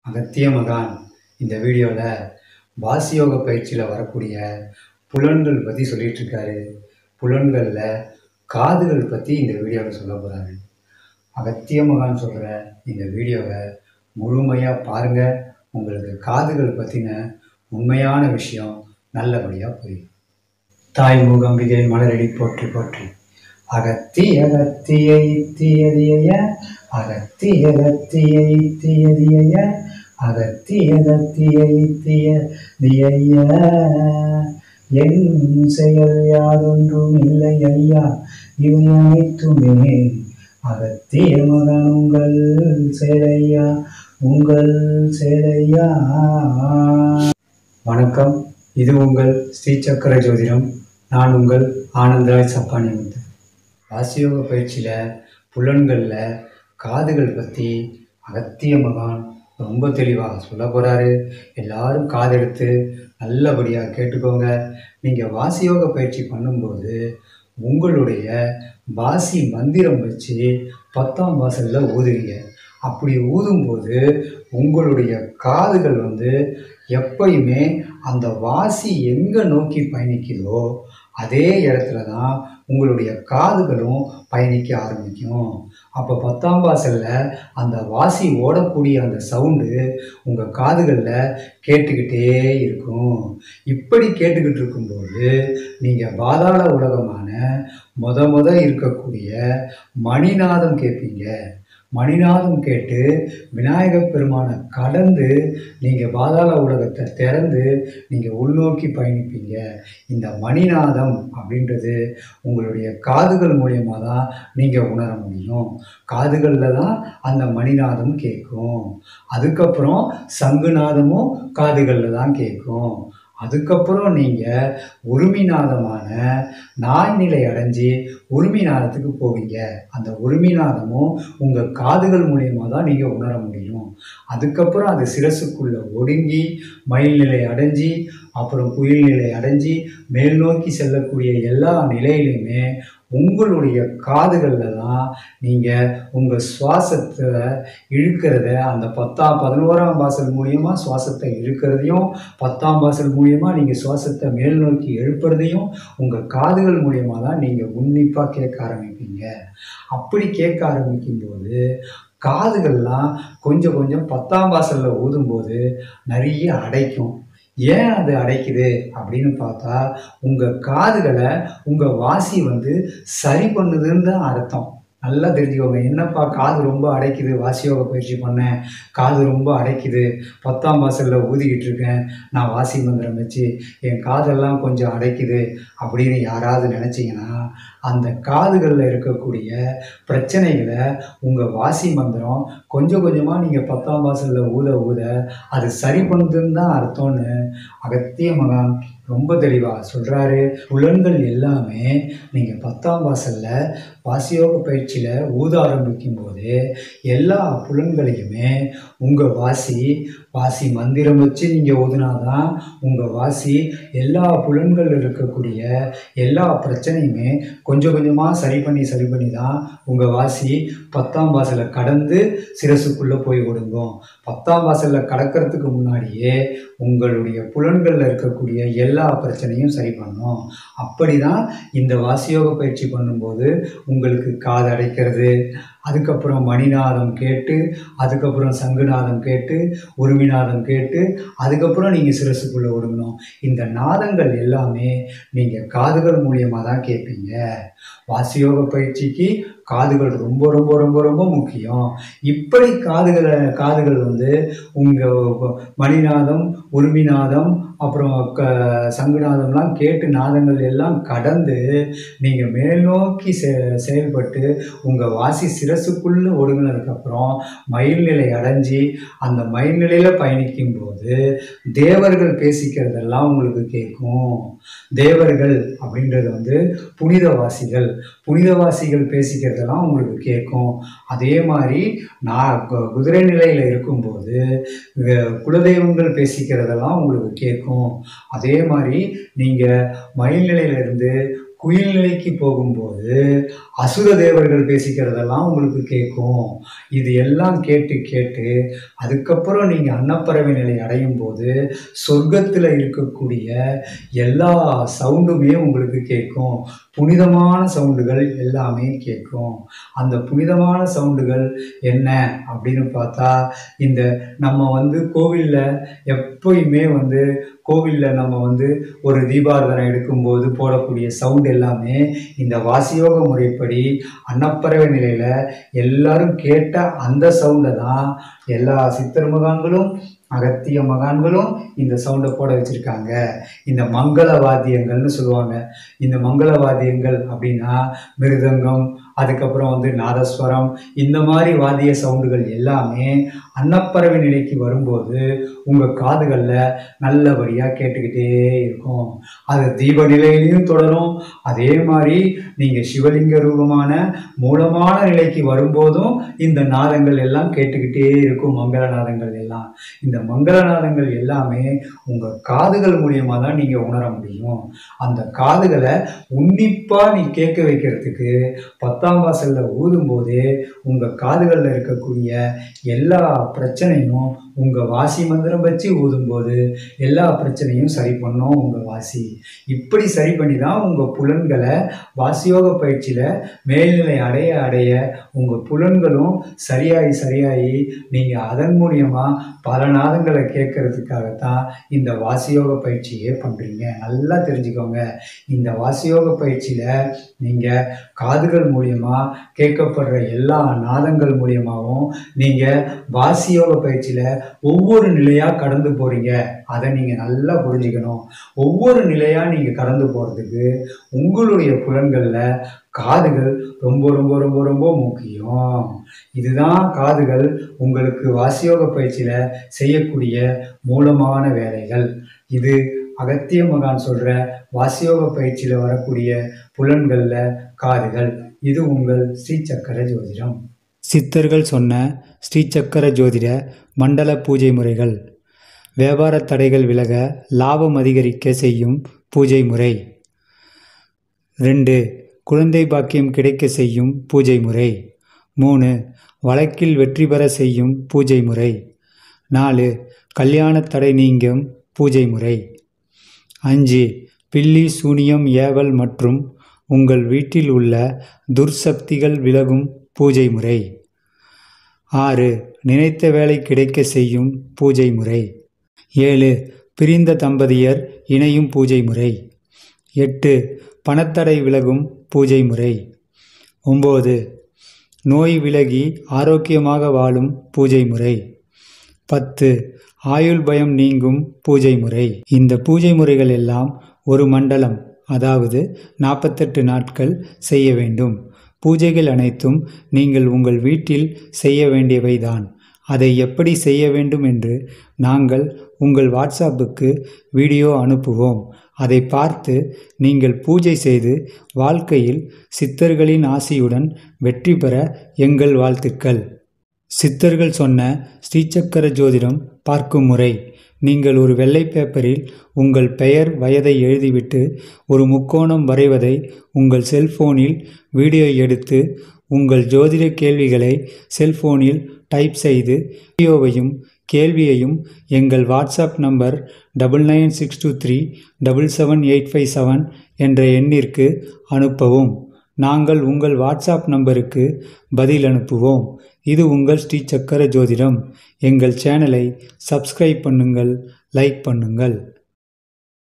அகத்திய மகான் இந்த வீடியோவில் வாசியோக பயிற்சியில் வரக்கூடிய புலன்கள் பற்றி சொல்லிட்டு இருக்காரு புலன்களில் காதுகள் பற்றி இந்த வீடியோவில் சொல்ல போகிறாரு அகத்திய மகான் சொல்கிற இந்த வீடியோவை முழுமையாக பாருங்கள் உங்களுக்கு காதுகள் பற்றின உண்மையான விஷயம் நல்லபடியாக புரியும் தாய் மூகம்பிகை மலரடி போற்றி போற்றி அகத்தி அகத்திய இத்தியதிய அகத்தி அகத்திய இத்தியதிய அகத்தி அகத்திய இத்திய திய என் செயல் யாதொன்றும் இல்லை ஐயா இவை அனைத்துமே அகத்திய மகன் உங்கள் சேலையா உங்கள் சேலையா வணக்கம் இது உங்கள் ஸ்ரீ சக்கர ஜோதிடம் நான் உங்கள் ஆனந்தராய் சப்பானி முத்து வாசியோக பயிற்சியில் புலன்களில் காதுகள் பற்றி அகத்திய மகான் ரொம்ப தெளிவாக சொல்ல போகிறாரு எல்லாரும் காதெடுத்து நல்லபடியாக கேட்டுக்கோங்க நீங்கள் வாசியோக பயிற்சி பண்ணும்போது உங்களுடைய வாசி மந்திரம் வச்சு பத்தாம் வாசலில் ஊதுவீங்க அப்படி ஊதும்போது உங்களுடைய காதுகள் வந்து எப்பயுமே அந்த வாசி எங்கே நோக்கி பயணிக்குதோ அதே இடத்துல தான் உங்களுடைய காதுகளும் பயணிக்க ஆரம்பிக்கும் அப்போ பத்தாம் வாசலில் அந்த வாசி ஓடக்கூடிய அந்த சவுண்டு உங்கள் காதுகளில் கேட்டுக்கிட்டே இருக்கும் இப்படி கேட்டுக்கிட்டு இருக்கும்போது நீங்கள் பாதாள உலகமான முத முத இருக்கக்கூடிய மணிநாதம் கேட்பீங்க மணிநாதம் கேட்டு விநாயகப் பெருமானை கடந்து நீங்கள் பாதாள உலகத்தை திறந்து நீங்கள் உள்நோக்கி பயணிப்பீங்க இந்த மணிநாதம் அப்படின்றது உங்களுடைய காதுகள் மூலியமாக தான் நீங்கள் உணர முடியும் காதுகளில் தான் அந்த மணிநாதம் கேட்கும் அதுக்கப்புறம் சங்குநாதமும் காதுகளில் தான் கேட்கும் அதுக்கப்புறம் நீங்கள் உருமிநாதமான நாய்நிலை அடைஞ்சு உருமிநாதத்துக்கு போவீங்க அந்த உருமிநாதமும் உங்கள் காதுகள் மூலியமாக தான் நீங்கள் உணர முடியும் அதுக்கப்புறம் அது சிரசுக்குள்ளே ஒடுங்கி மயில் நிலை அடைஞ்சி அப்புறம் புயல் நிலை அடைஞ்சி மேல் நோக்கி செல்லக்கூடிய எல்லா நிலையிலையுமே உங்களுடைய காதுகளில் தான் நீங்கள் உங்கள் சுவாசத்தை இழுக்கிறத அந்த பத்தாம் பதினோராம் வாசல் மூலியமாக சுவாசத்தை இழுக்கிறதையும் பத்தாம் வாசல் மூலியமாக நீங்கள் சுவாசத்தை மேல் நோக்கி எழுப்புறதையும் உங்கள் காதுகள் மூலியமாக தான் நீங்கள் உன்னிப்பாக கேட்க ஆரம்பிப்பீங்க அப்படி கேட்க ஆரம்பிக்கும்போது காதுகள்லாம் கொஞ்சம் கொஞ்சம் பத்தாம் வாசலில் ஊதும்போது நிறைய அடைக்கும் ஏன் அது அடைக்குது அப்படின்னு பார்த்தா உங்கள் காதுகளை உங்கள் வாசி வந்து சரி பண்ணுதுன்னு தான் அர்த்தம் நல்லா தெரிஞ்சுக்கோங்க என்னப்பா காது ரொம்ப அடைக்குது வாசியோக பயிற்சி பண்ணேன் காது ரொம்ப அடைக்குது பத்தாம் வாசலில் ஊதிக்கிட்டு இருக்கேன் நான் வாசி மந்திரம் வச்சு என் காதெல்லாம் கொஞ்சம் அடைக்குது அப்படின்னு யாராவது நினச்சிங்கன்னா அந்த காதுகளில் இருக்கக்கூடிய பிரச்சனைகளை உங்கள் வாசி மந்திரம் கொஞ்சம் கொஞ்சமாக நீங்கள் பத்தாம் வாசலில் ஊத ஊத அது சரி பண்ணுதுன்னு தான் அர்த்தம்னு அகத்திய மகான் ரொம்ப தெளிவாக சொல்கிறாரு புலன்கள் எல்லாமே நீங்கள் பத்தாம் வாசலில் வாசியோக பயிற்சியில் ஊத ஆரம்பிக்கும் போது எல்லா புலன்களையுமே உங்கள் வாசி வாசி மந்திரம் வச்சு நீங்கள் ஊதுனாதான் உங்கள் வாசி எல்லா புலன்கள் இருக்கக்கூடிய எல்லா பிரச்சனையுமே கொஞ்சம் கொஞ்சமாக சரி பண்ணி சரி பண்ணி தான் உங்கள் வாசி பத்தாம் வாசலை கடந்து சிரசுக்குள்ளே போய் ஒடுங்கும் பத்தாம் வாசலில் கடக்கிறதுக்கு முன்னாடியே உங்களுடைய புலன்களில் இருக்கக்கூடிய எல்லா பிரச்சனையும் சரி பண்ணும் அப்படி தான் இந்த வாசியோக பயிற்சி பண்ணும்போது உங்களுக்கு காது அடைக்கிறது அதுக்கப்புறம் மணிநாதம் கேட்டு அதுக்கப்புறம் சங்குநாதம் கேட்டு உருமிநாதம் கேட்டு அதுக்கப்புறம் நீங்கள் சிரசுக்குள்ளே ஒடுங்கணும் இந்த நாதங்கள் எல்லாமே நீங்கள் காதுகள் மூலியமாக தான் கேட்பீங்க வாசியோக பயிற்சிக்கு காதுகள் ரொம்ப ரொம்ப ரொம்ப ரொம்ப முக்கியம் இப்படி காதுகளை காதுகள் வந்து உங்கள் மணிநாதம் உருமிநாதம் அப்புறம் க சங்குநாதம்லாம் கேட்டு நாதங்கள் எல்லாம் கடந்து நீங்கள் மேல் நோக்கி செ செயல்பட்டு உங்கள் வாசி சிரசுக்குள்ளே ஒடுங்கினதுக்கப்புறம் மயில் நிலை அடைஞ்சி அந்த மயில் நிலையில் பயணிக்கும் போது தேவர்கள் பேசிக்கிறதெல்லாம் உங்களுக்கு கேட்கும் தேவர்கள் அப்படின்றது வந்து புனிதவாசிகள் புனிதவாசிகள் பேசிக்கிறதெல்லாம் உங்களுக்கு கேட்கும் அதே மாதிரி நான் கு- குதிரை நிலையில் இருக்கும்போது வே- குலதெய்வங்கள் பேசிக்கிறதெல்லாம் உங்களுக்கு கேட்கும் அதே மாதிரி நீங்கள் மயில் நிலையிலிருந்து குயில் நிலைக்கு போகும்போது அசுர தேவர்கள் பேசிக்கிறதெல்லாம் உங்களுக்கு கேட்கும் இது எல்லாம் கேட்டு கேட்டு அதுக்கப்புறம் நீங்கள் அன்னப்பறவை நிலை அடையும் போது சொர்க்கத்தில் இருக்கக்கூடிய எல்லா சவுண்டுமே உங்களுக்கு கேட்கும் புனிதமான சவுண்டுகள் எல்லாமே கேட்கும் அந்த புனிதமான சவுண்டுகள் என்ன அப்படின்னு பார்த்தா இந்த நம்ம வந்து கோவிலில் எப்பயுமே வந்து கோவிலில் நம்ம வந்து ஒரு தீபாரதனை எடுக்கும்போது போடக்கூடிய சவுண்ட் எல்லாமே இந்த வாசியோக முறைப்படி அன்னப்பறவை நிலையில் எல்லாரும் கேட்ட அந்த சவுண்டை தான் எல்லா சித்தர் மகான்களும் அகத்திய மகான்களும் இந்த சவுண்டை போட வச்சுருக்காங்க இந்த மங்கள வாத்தியங்கள்னு சொல்லுவாங்க இந்த மங்கள வாத்தியங்கள் அப்படின்னா மிருதங்கம் அதுக்கப்புறம் வந்து நாதஸ்வரம் இந்த மாதிரி வாத்திய சவுண்டுகள் எல்லாமே அன்னப்பறவை நிலைக்கு வரும்போது உங்கள் காதுகளில் நல்லபடியாக கேட்டுக்கிட்டே இருக்கும் அது தீப நிலையிலையும் தொடரும் அதே மாதிரி நீங்கள் சிவலிங்க ரூபமான மூலமான நிலைக்கு வரும்போதும் இந்த நாதங்கள் எல்லாம் கேட்டுக்கிட்டே இருக்கும் மங்கள நாதங்கள் எல்லாம் இந்த மங்கள நாதங்கள் எல்லாமே உங்கள் காதுகள் மூலியமாக தான் நீங்கள் உணர முடியும் அந்த காதுகளை உன்னிப்பாக நீ கேட்க வைக்கிறதுக்கு பத்தாம் வாசலில் ஊதும்போதே உங்கள் காதுகளில் இருக்கக்கூடிய எல்லா பிரச்சனையும் உங்கள் வாசி மந்திரம் வச்சு ஊதும்போது எல்லா பிரச்சனையும் சரி பண்ணும் உங்கள் வாசி இப்படி சரி பண்ணி தான் உங்கள் புலன்களை வாசியோக பயிற்சியில் மேல்நிலை அடைய அடைய உங்கள் புலன்களும் சரியாகி சரியாகி நீங்கள் அதன் மூலியமாக பல நாதங்களை கேட்கறதுக்காகத்தான் இந்த வாசியோக பயிற்சியே பண்ணுறீங்க நல்லா தெரிஞ்சுக்கோங்க இந்த வாசியோக பயிற்சியில் நீங்கள் காதுகள் மூலியமாக கேட்கப்படுற எல்லா நாதங்கள் மூலியமாகவும் நீங்கள் வாசியோக பயிற்சியில் ஒவ்வொரு நிலையாக கடந்து போகிறீங்க அதை நீங்கள் நல்லா புரிஞ்சுக்கணும் ஒவ்வொரு நிலையாக நீங்கள் கடந்து போகிறதுக்கு உங்களுடைய புலன்களில் காதுகள் ரொம்ப ரொம்ப ரொம்ப ரொம்ப முக்கியம் இதுதான் காதுகள் உங்களுக்கு வாசியோக பயிற்சியில் செய்யக்கூடிய மூலமான வேலைகள் இது அகத்திய மகான் சொல்கிற வாசியோக பயிற்சியில் வரக்கூடிய புலன்களில் காதுகள் இது உங்கள் ஸ்ரீசக்கர ஜோதிடம் சித்தர்கள் சொன்ன ஸ்ரீசக்கர ஜோதிட மண்டல பூஜை முறைகள் வியாபார தடைகள் விலக லாபம் அதிகரிக்க செய்யும் பூஜை முறை ரெண்டு குழந்தை பாக்கியம் கிடைக்க செய்யும் பூஜை முறை மூணு வழக்கில் வெற்றி பெற செய்யும் பூஜை முறை நாலு கல்யாண தடை நீங்கும் பூஜை முறை அஞ்சு பில்லி சூனியம் ஏவல் மற்றும் உங்கள் வீட்டில் உள்ள துர்சக்திகள் விலகும் பூஜை முறை ஆறு நினைத்த வேலை கிடைக்க செய்யும் பூஜை முறை ஏழு பிரிந்த தம்பதியர் இணையும் பூஜை முறை எட்டு பணத்தடை விலகும் பூஜை முறை ஒம்பது நோய் விலகி ஆரோக்கியமாக வாழும் பூஜை முறை பத்து ஆயுள் பயம் நீங்கும் பூஜை முறை இந்த பூஜை முறைகள் எல்லாம் ஒரு மண்டலம் அதாவது நாற்பத்தெட்டு நாட்கள் செய்ய வேண்டும் பூஜைகள் அனைத்தும் நீங்கள் உங்கள் வீட்டில் செய்ய வேண்டியவைதான் அதை எப்படி செய்ய வேண்டும் என்று நாங்கள் உங்கள் வாட்ஸ்அப்புக்கு வீடியோ அனுப்புவோம் அதை பார்த்து நீங்கள் பூஜை செய்து வாழ்க்கையில் சித்தர்களின் ஆசியுடன் வெற்றி பெற எங்கள் வாழ்த்துக்கள் சித்தர்கள் சொன்ன ஸ்ரீசக்கர ஜோதிடம் பார்க்கும் முறை நீங்கள் ஒரு வெள்ளை பேப்பரில் உங்கள் பெயர் வயதை எழுதிவிட்டு ஒரு முக்கோணம் வரைவதை உங்கள் செல்போனில் வீடியோ எடுத்து உங்கள் ஜோதிட கேள்விகளை செல்போனில் டைப் செய்து வீடியோவையும் கேள்வியையும் எங்கள் WhatsApp number double nine six two three double seven eight five seven என்ற எண்ணிற்கு அனுப்பவும் நாங்கள் உங்கள் வாட்ஸ்அப் நம்பருக்கு பதில் அனுப்புவோம் இது உங்கள் ஸ்ரீ சக்கர ஜோதிடம் எங்கள் சேனலை சப்ஸ்கிரைப் பண்ணுங்கள் லைக் பண்ணுங்கள்